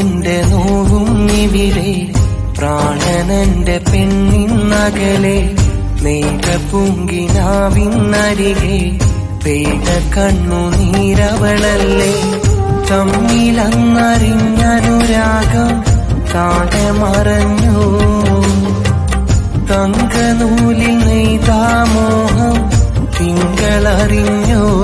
എന്റെ നോവും ഇവിടെ പ്രാണനന്റെ പെണ്ണിന്നകലെ മേഘ പൂങ്കിനാവിന്നരികെ പേട കണ്ണു നീരവളല്ലേ തമ്മിലന്നറിഞ്ഞനുരാഗം താഴെ മറഞ്ഞു തങ്കനൂലിൽ നെയ്താമോഹം തിങ്കളറിഞ്ഞോ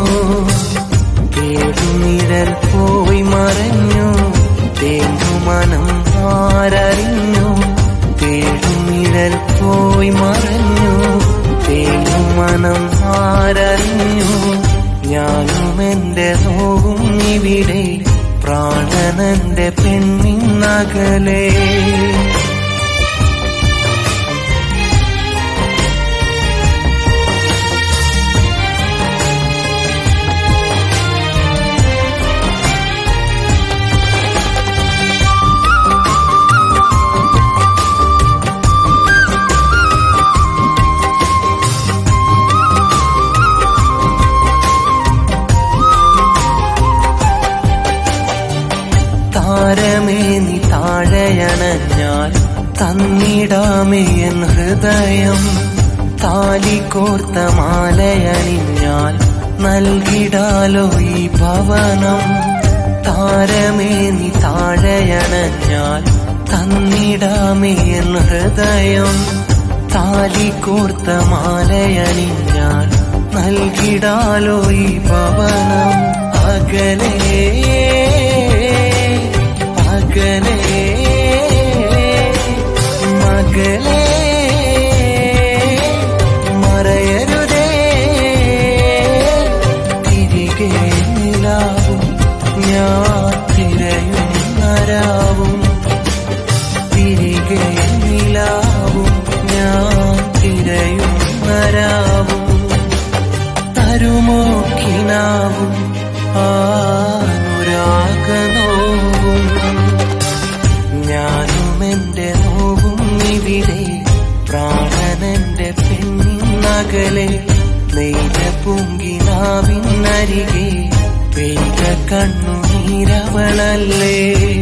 തേടുനിഴൽ പോയി മറഞ്ഞു തേങ്ങുമനം ആരറിഞ്ഞു തേടുനിഴൽ പോയി മറഞ്ഞു തേങ്ങുമനം ആരറിഞ്ഞു ഞാനും എന്റെ നോവും ഇവിടെ പ്രാണനന്റെ പെണ്ണിന്നകലേ താരമേ നീ താഴയണഞ്ഞാൽ തന്നിടാമേ എൻ ഹൃദയം താലി കോർത്ത മാലയണിഞ്ഞാൽ നൽകിടാലോ ഈ ഭവനം താരമേ നീ താഴയണഞ്ഞാൽ തന്നിടാമേ എൻ ഹൃദയം താലി കോർത്ത മാലയണിഞ്ഞാൽ നൽകിടാലോ ഈ ഭവനം അകലേ അകലേ മകളേ മറയരുതേ തിരികെ നിലാവും ഞാൻ തിരയുന്നരാവും തിരികെ നിലാവും ഞാൻ തിരയുന്നരാവും തരുമോ കിനാവും ആനുരാഗനോവും ഞാനും എന്റെ നോവും ഇവിടെ പ്രാണനന്റെ പെണ്ണിന്നകലെ നെയ്ത പൂങ്കിനാവിന്നരികെ പെയ്ത കണ്ണുനീരവളല്ലേ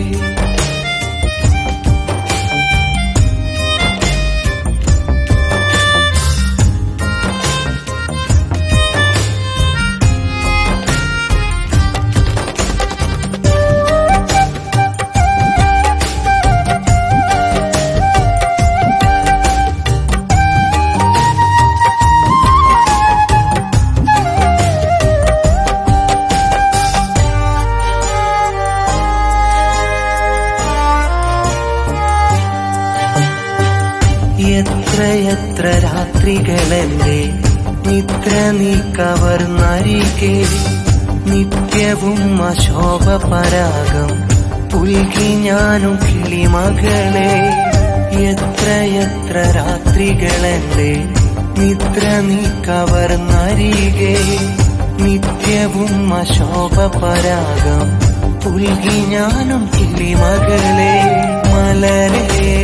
എത്രയെത്ര രാത്രികളെന്റെ നിദ്ര നീ കവർന്നരികെ നിത്യവും അശോഭ പരാഗം പുൽകി ഞാനും കിളിമകളെ എത്രയെത്ര രാത്രികളെന്റെ നിദ്ര നീ കവർന്നരികെ നിത്യവും അശോഭ പരാഗം പുൽകി ഞാനും കിളിമകളെ മലരേ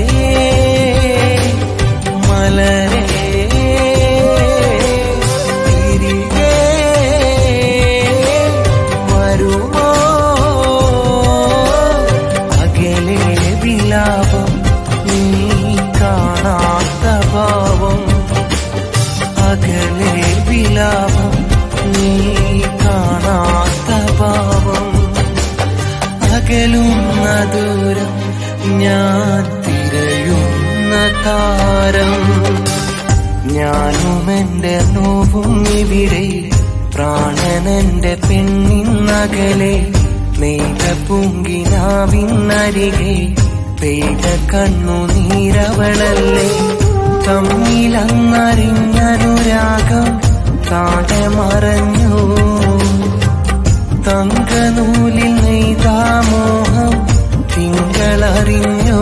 മലരേ തിരികെ വരുമോ അകലെ വിലാപം നീ കാണാത്ത ഭാവം അകലെ വിലാപം നീ കാണാത്ത ഭാവം അകലുന്ന ദൂരം ഞാൻ തിരയുന്ന താരം ഞാനും എന്റെ നോവും ഇവിടെ പ്രാണനന്റെ പെണ്ണിന്നകലെ നെയ്ത പൂങ്കിനാവിന്നരികെ പെയ്ത കണ്ണു നീരവളല്ലേ തമ്മിലന്നറിഞ്ഞനുരാഗം താഴെ മറഞ്ഞു തങ്കനൂലിൽ നെയ്താമോഹം തിങ്കളറിഞ്ഞോ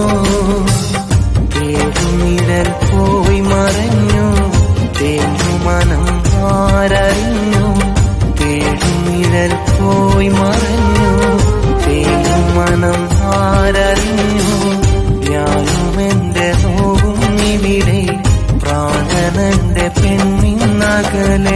തേടുനിഴൽ പോയി മറഞ്ഞു തേങ്ങുമനം ആരറിഞ്ഞു തേടുനിഴൽ പോയി മറഞ്ഞു തേങ്ങുമനം ആരറിഞ്ഞു ഞാനും എന്റെ നോവും ഇവിടെ പ്രാണനന്റെ പെണ്ണിന്നകലെ